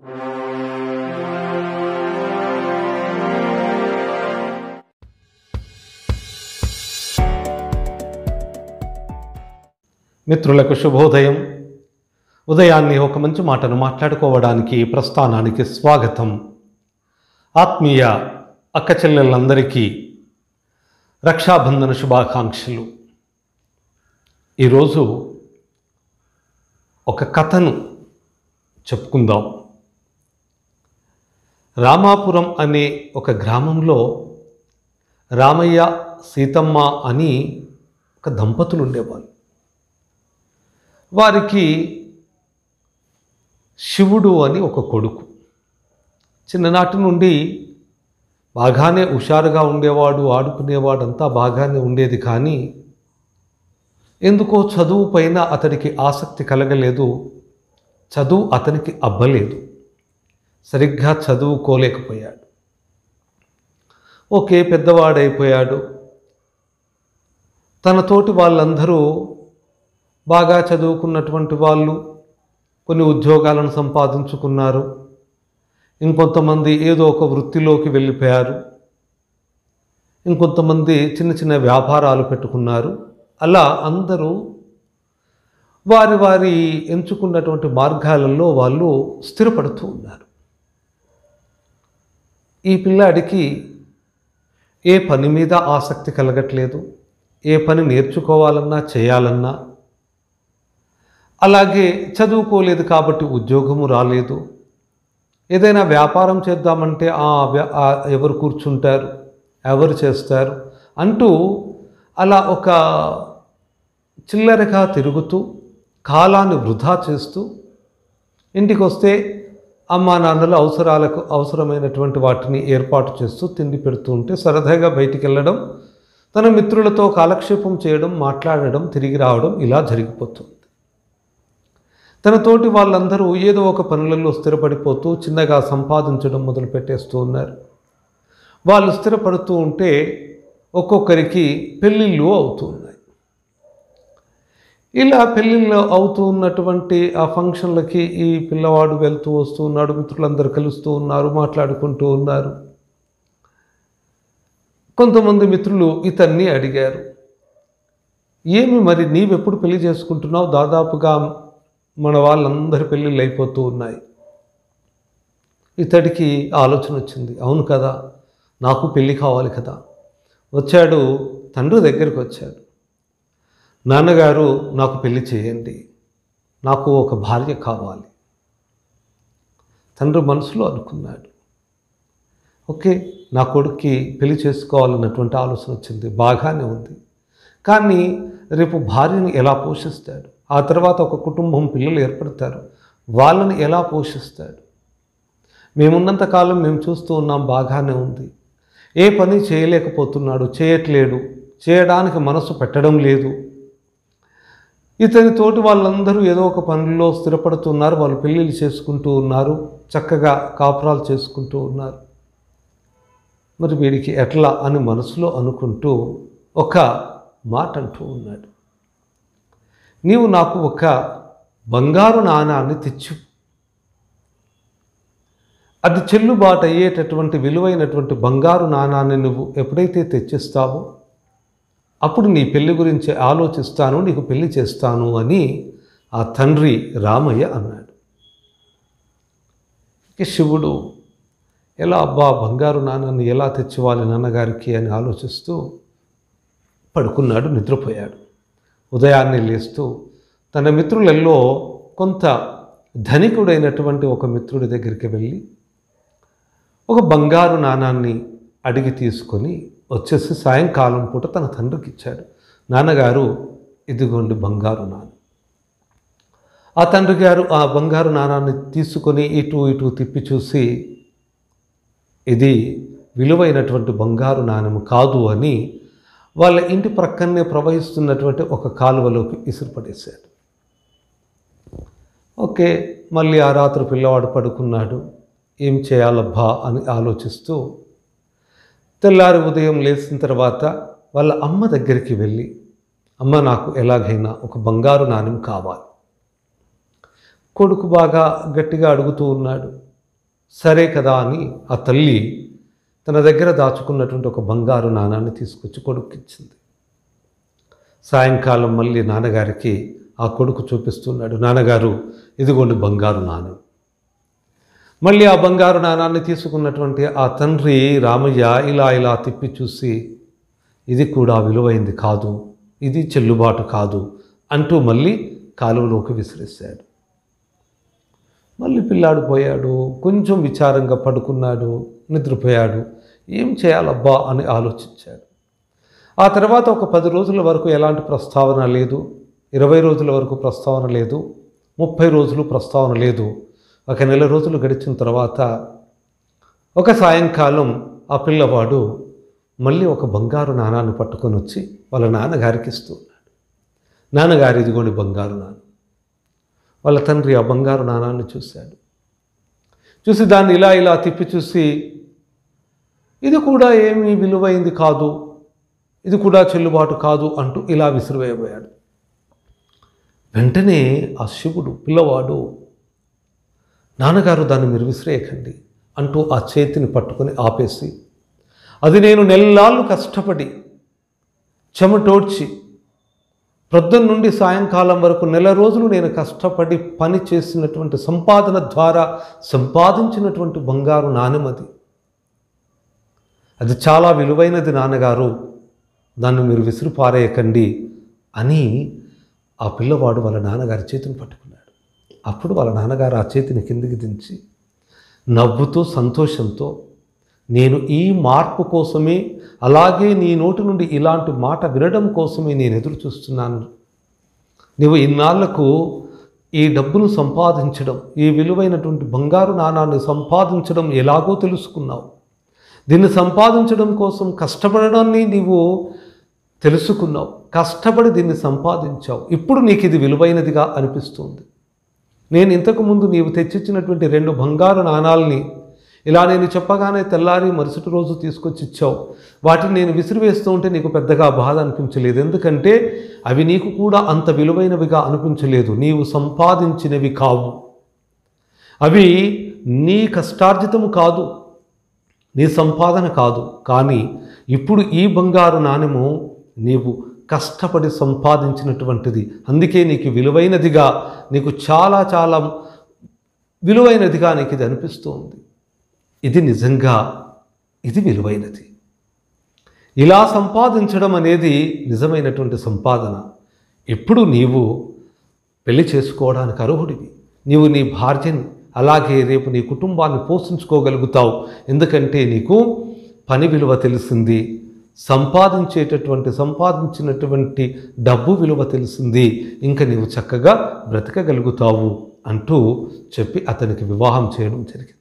మిత్రులకు శుభోదయం ఉదయాన్నే ఒక మంచి మాటను మాట్లాడుకోవడానికి ప్రస్థానానికి స్వాగతం ఆత్మీయ అక్క చెల్లెళ్ళందరికీ రక్షాబంధన శుభాకాంక్షలు ఈరోజు ఒక కథను చెప్పుకుందాం రామాపురం అనే ఒక గ్రామంలో రామయ్య సీతమ్మ అని ఒక దంపతులు ఉండేవాళ్ళు వారికి శివుడు అని ఒక కొడుకు చిన్ననాటి నుండి బాగానే హుషారుగా ఉండేవాడు ఆడుకునేవాడు అంతా బాగానే ఉండేది కానీ ఎందుకో చదువు పైన అతడికి ఆసక్తి కలగలేదు చదువు అతనికి అబ్బలేదు సరిగ్గా చదువుకోలేకపోయాడు ఓకే పెద్దవాడైపోయాడు తన తోటి వాళ్ళందరూ బాగా చదువుకున్నటువంటి వాళ్ళు కొన్ని ఉద్యోగాలను సంపాదించుకున్నారు ఇంకొంతమంది ఏదో ఒక వృత్తిలోకి వెళ్ళిపోయారు ఇంకొంతమంది చిన్న చిన్న వ్యాపారాలు పెట్టుకున్నారు అలా అందరూ వారి వారి ఎంచుకున్నటువంటి మార్గాలలో వాళ్ళు స్థిరపడుతూ ఉన్నారు ఈ పిల్లాడికి ఏ పని మీద ఆసక్తి కలగట్లేదు ఏ పని నేర్చుకోవాలన్నా చేయాలన్నా అలాగే చదువుకోలేదు కాబట్టి ఉద్యోగము రాలేదు ఏదైనా వ్యాపారం చేద్దామంటే ఆ వ్య- ఆ ఎవరు కూర్చుంటారు ఎవరు చేస్తారు అంటూ అలా ఒక చిల్లరగా తిరుగుతూ కాలాన్ని వృధా చేస్తూ ఇంటికి వస్తే అమ్మా నాన్నలు అవసరాలకు అవసరమైనటువంటి వాటిని ఏర్పాటు చేస్తూ తిండి పెడుతూ ఉంటే సరదాగా బయటికి వెళ్ళడం తన మిత్రులతో కాలక్షేపం చేయడం మాట్లాడడం తిరిగి రావడం ఇలా జరిగిపోతుంది తన తోటి వాళ్ళందరూ ఏదో ఒక పనులలో స్థిరపడిపోతూ చిన్నగా సంపాదించడం మొదలు పెట్టేస్తూ ఉన్నారు వాళ్ళు స్థిరపడుతూ ఉంటే ఒక్కొక్కరికి పెళ్ళిళ్ళు అవుతూ ఉన్నాయి ఇలా పెళ్ళిళ్ళు అవుతూ ఉన్నటువంటి ఆ ఫంక్షన్లకి ఈ పిల్లవాడు వెళ్తూ వస్తూ ఉన్నాడు మిత్రులందరూ కలుస్తూ ఉన్నారు మాట్లాడుకుంటూ ఉన్నారు కొంతమంది మిత్రులు ఇతన్ని అడిగారు ఏమి మరి నీవెప్పుడు పెళ్లి చేసుకుంటున్నావు దాదాపుగా మన వాళ్ళందరి పెళ్ళిళ్ళు అయిపోతూ ఉన్నాయి ఇతడికి ఆలోచన వచ్చింది అవును కదా నాకు పెళ్ళి కావాలి కదా వచ్చాడు తండ్రి దగ్గరికి వచ్చాడు నాన్నగారు నాకు పెళ్లి చేయండి నాకు ఒక భార్య కావాలి తండ్రి మనసులో అనుకున్నాడు ఓకే నా కొడుక్కి పెళ్లి చేసుకోవాలన్నటువంటి ఆలోచన వచ్చింది బాగానే ఉంది కానీ రేపు భార్యని ఎలా పోషిస్తాడు ఆ తర్వాత ఒక కుటుంబం పిల్లలు ఏర్పడతారు వాళ్ళని ఎలా పోషిస్తాడు మేమున్నంత కాలం మేము చూస్తూ ఉన్నాం బాగానే ఉంది ఏ పని చేయలేకపోతున్నాడు చేయట్లేడు చేయడానికి మనసు పెట్టడం లేదు ఇతని తోటి వాళ్ళందరూ ఏదో ఒక పనుల్లో స్థిరపడుతున్నారు వాళ్ళు పెళ్ళిళ్ళు చేసుకుంటూ ఉన్నారు చక్కగా కాపురాలు చేసుకుంటూ ఉన్నారు మరి వీడికి ఎట్లా అని మనసులో అనుకుంటూ ఒక మాట అంటూ ఉన్నాడు నీవు నాకు ఒక బంగారు నాణాన్ని తెచ్చు అది చెల్లుబాటు అయ్యేటటువంటి విలువైనటువంటి బంగారు నాణాన్ని నువ్వు ఎప్పుడైతే తెచ్చిస్తావో అప్పుడు నీ పెళ్లి గురించి ఆలోచిస్తాను నీకు పెళ్లి చేస్తాను అని ఆ తండ్రి రామయ్య అన్నాడు ఇక శివుడు ఎలా అబ్బా బంగారు నాన్నని ఎలా తెచ్చివ్వాలి నాన్నగారికి అని ఆలోచిస్తూ పడుకున్నాడు నిద్రపోయాడు ఉదయాన్నే లేస్తూ తన మిత్రులలో కొంత ధనికుడైనటువంటి ఒక మిత్రుడి దగ్గరికి వెళ్ళి ఒక బంగారు నాణాన్ని అడిగి తీసుకొని వచ్చేసి సాయంకాలం పూట తన తండ్రికి ఇచ్చాడు నాన్నగారు ఇదిగోండి బంగారు నాణం ఆ తండ్రి గారు ఆ బంగారు నాణాన్ని తీసుకొని ఇటు ఇటు తిప్పి చూసి ఇది విలువైనటువంటి బంగారు నాణెము కాదు అని వాళ్ళ ఇంటి ప్రక్కనే ప్రవహిస్తున్నటువంటి ఒక కాలువలోకి ఇసురుపడేశాడు ఓకే మళ్ళీ ఆ రాత్రి పిల్లవాడు పడుకున్నాడు ఏం చేయాలబ్బా అని ఆలోచిస్తూ తెల్లారి ఉదయం లేచిన తర్వాత వాళ్ళ అమ్మ దగ్గరికి వెళ్ళి అమ్మ నాకు ఎలాగైనా ఒక బంగారు నాణెం కావాలి కొడుకు బాగా గట్టిగా అడుగుతూ ఉన్నాడు సరే కదా అని ఆ తల్లి తన దగ్గర దాచుకున్నటువంటి ఒక బంగారు నాణాన్ని తీసుకొచ్చి కొడుక్కిచ్చింది సాయంకాలం మళ్ళీ నాన్నగారికి ఆ కొడుకు చూపిస్తున్నాడు నాన్నగారు ఇదిగోండి బంగారు నాణం మళ్ళీ ఆ బంగారు నాణాన్ని తీసుకున్నటువంటి ఆ తండ్రి రామయ్య ఇలా ఇలా తిప్పి చూసి ఇది కూడా విలువైంది కాదు ఇది చెల్లుబాటు కాదు అంటూ మళ్ళీ కాలువలోకి విసిరేశాడు మళ్ళీ పిల్లాడు పోయాడు కొంచెం విచారంగా పడుకున్నాడు నిద్రపోయాడు ఏం చేయాలబ్బా అని ఆలోచించాడు ఆ తర్వాత ఒక పది రోజుల వరకు ఎలాంటి ప్రస్తావన లేదు ఇరవై రోజుల వరకు ప్రస్తావన లేదు ముప్పై రోజులు ప్రస్తావన లేదు ఒక నెల రోజులు గడిచిన తర్వాత ఒక సాయంకాలం ఆ పిల్లవాడు మళ్ళీ ఒక బంగారు నాణాన్ని పట్టుకొని వచ్చి వాళ్ళ నాన్నగారికి ఇస్తూ ఉన్నాడు నాన్నగారు ఇదిగోండి బంగారు నాణం వాళ్ళ తండ్రి ఆ బంగారు నాణాన్ని చూశాడు చూసి దాన్ని ఇలా ఇలా తిప్పి చూసి ఇది కూడా ఏమీ విలువైంది కాదు ఇది కూడా చెల్లుబాటు కాదు అంటూ ఇలా విసిరివేయబోయాడు వెంటనే ఆ శివుడు పిల్లవాడు నాన్నగారు దాన్ని మీరు విసిరేయకండి అంటూ ఆ చేతిని పట్టుకొని ఆపేసి అది నేను నెల్లాళ్ళు కష్టపడి చెమటోడ్చి ప్రొద్దున నుండి సాయంకాలం వరకు నెల రోజులు నేను కష్టపడి పని చేసినటువంటి సంపాదన ద్వారా సంపాదించినటువంటి బంగారు నాణెం అది అది చాలా విలువైనది నాన్నగారు దాన్ని మీరు విసిరి పారేయకండి అని ఆ పిల్లవాడు వాళ్ళ నాన్నగారి చేతిని పట్టుకున్నాడు అప్పుడు వాళ్ళ నాన్నగారు ఆ చేతిని కిందికి దించి నవ్వుతూ సంతోషంతో నేను ఈ మార్పు కోసమే అలాగే నీ నోటి నుండి ఇలాంటి మాట వినడం కోసమే నేను ఎదురు చూస్తున్నాను నీవు ఇన్నాళ్లకు ఈ డబ్బును సంపాదించడం ఈ విలువైనటువంటి బంగారు నాణాన్ని సంపాదించడం ఎలాగో తెలుసుకున్నావు దీన్ని సంపాదించడం కోసం కష్టపడడాన్ని నీవు తెలుసుకున్నావు కష్టపడి దీన్ని సంపాదించావు ఇప్పుడు నీకు ఇది విలువైనదిగా అనిపిస్తుంది నేను ఇంతకుముందు నీవు తెచ్చిచ్చినటువంటి రెండు బంగారు నాణాలని ఇలా నేను చెప్పగానే తెల్లారి మరుసటి రోజు తీసుకొచ్చి ఇచ్చావు వాటిని నేను విసిరివేస్తూ ఉంటే నీకు పెద్దగా బాధ అనిపించలేదు ఎందుకంటే అవి నీకు కూడా అంత విలువైనవిగా అనిపించలేదు నీవు సంపాదించినవి కావు అవి నీ కష్టార్జితము కాదు నీ సంపాదన కాదు కానీ ఇప్పుడు ఈ బంగారు నాణెము నీవు కష్టపడి సంపాదించినటువంటిది అందుకే నీకు విలువైనదిగా నీకు చాలా చాలా విలువైనదిగా నీకు ఇది అనిపిస్తుంది ఇది నిజంగా ఇది విలువైనది ఇలా సంపాదించడం అనేది నిజమైనటువంటి సంపాదన ఎప్పుడు నీవు పెళ్లి చేసుకోవడానికి అర్హుడివి నీవు నీ భార్యని అలాగే రేపు నీ కుటుంబాన్ని పోషించుకోగలుగుతావు ఎందుకంటే నీకు పని విలువ తెలిసింది సంపాదించేటటువంటి సంపాదించినటువంటి డబ్బు విలువ తెలిసింది ఇంకా నీవు చక్కగా బ్రతకగలుగుతావు అంటూ చెప్పి అతనికి వివాహం చేయడం జరిగింది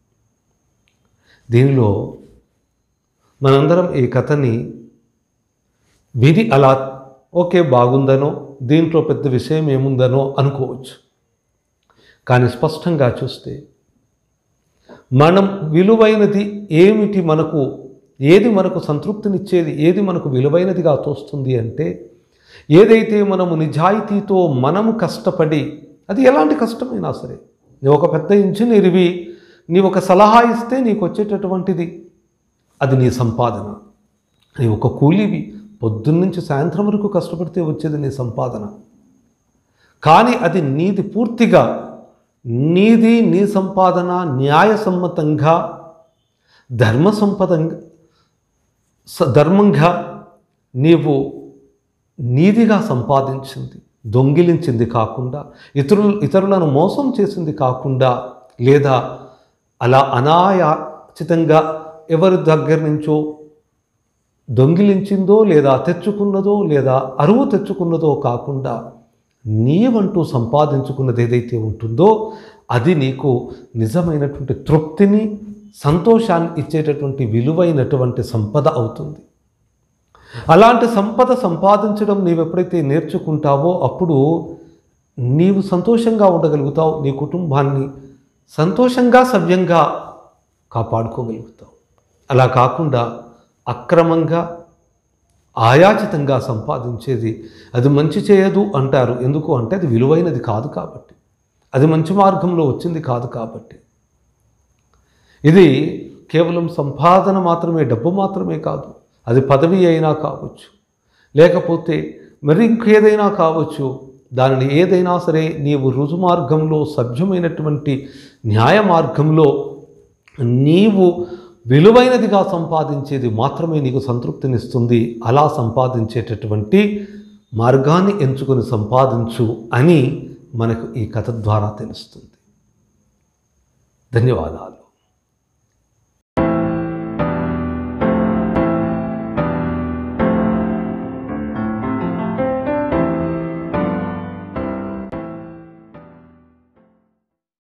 దీనిలో మనందరం ఈ కథని విధి అలా ఓకే బాగుందనో దీంట్లో పెద్ద విషయం ఏముందనో అనుకోవచ్చు కానీ స్పష్టంగా చూస్తే మనం విలువైనది ఏమిటి మనకు ఏది మనకు సంతృప్తినిచ్చేది ఏది మనకు విలువైనదిగా తోస్తుంది అంటే ఏదైతే మనము నిజాయితీతో మనము కష్టపడి అది ఎలాంటి కష్టమైనా సరే నువ్వు ఒక పెద్ద ఇంజనీర్వి నీవు ఒక సలహా ఇస్తే నీకు వచ్చేటటువంటిది అది నీ సంపాదన నీ ఒక కూలీవి పొద్దున్నుంచి సాయంత్రం వరకు కష్టపడితే వచ్చేది నీ సంపాదన కానీ అది నీది పూర్తిగా నీది నీ సంపాదన న్యాయసమ్మతంగా ధర్మ సంపదంగా స- ధర్మంగా నీవు నీతిగా సంపాదించింది దొంగిలించింది కాకుండా ఇతరులు ఇతరులను మోసం చేసింది కాకుండా లేదా అలా అనాయాచితంగా ఎవరి దగ్గర నుంచో దొంగిలించిందో లేదా తెచ్చుకున్నదో లేదా అరువు తెచ్చుకున్నదో కాకుండా నీవంటూ సంపాదించుకున్నది ఏదైతే ఉంటుందో అది నీకు నిజమైనటువంటి తృప్తిని సంతోషాన్ని ఇచ్చేటటువంటి విలువైనటువంటి సంపద అవుతుంది అలాంటి సంపద సంపాదించడం నీవు ఎప్పుడైతే నేర్చుకుంటావో అప్పుడు నీవు సంతోషంగా ఉండగలుగుతావు నీ కుటుంబాన్ని సంతోషంగా సవ్యంగా కాపాడుకోగలుగుతావు అలా కాకుండా అక్రమంగా ఆయాచితంగా సంపాదించేది అది మంచి చేయదు అంటారు ఎందుకు అంటే అది విలువైనది కాదు కాబట్టి అది మంచి మార్గంలో వచ్చింది కాదు కాబట్టి ఇది కేవలం సంపాదన మాత్రమే డబ్బు మాత్రమే కాదు అది పదవి అయినా కావచ్చు లేకపోతే మరి ఇంకేదైనా కావచ్చు దానిని ఏదైనా సరే నీవు రుజు మార్గంలో సభ్యమైనటువంటి న్యాయ మార్గంలో నీవు విలువైనదిగా సంపాదించేది మాత్రమే నీకు సంతృప్తినిస్తుంది అలా సంపాదించేటటువంటి మార్గాన్ని ఎంచుకొని సంపాదించు అని మనకు ఈ కథ ద్వారా తెలుస్తుంది ధన్యవాదాలు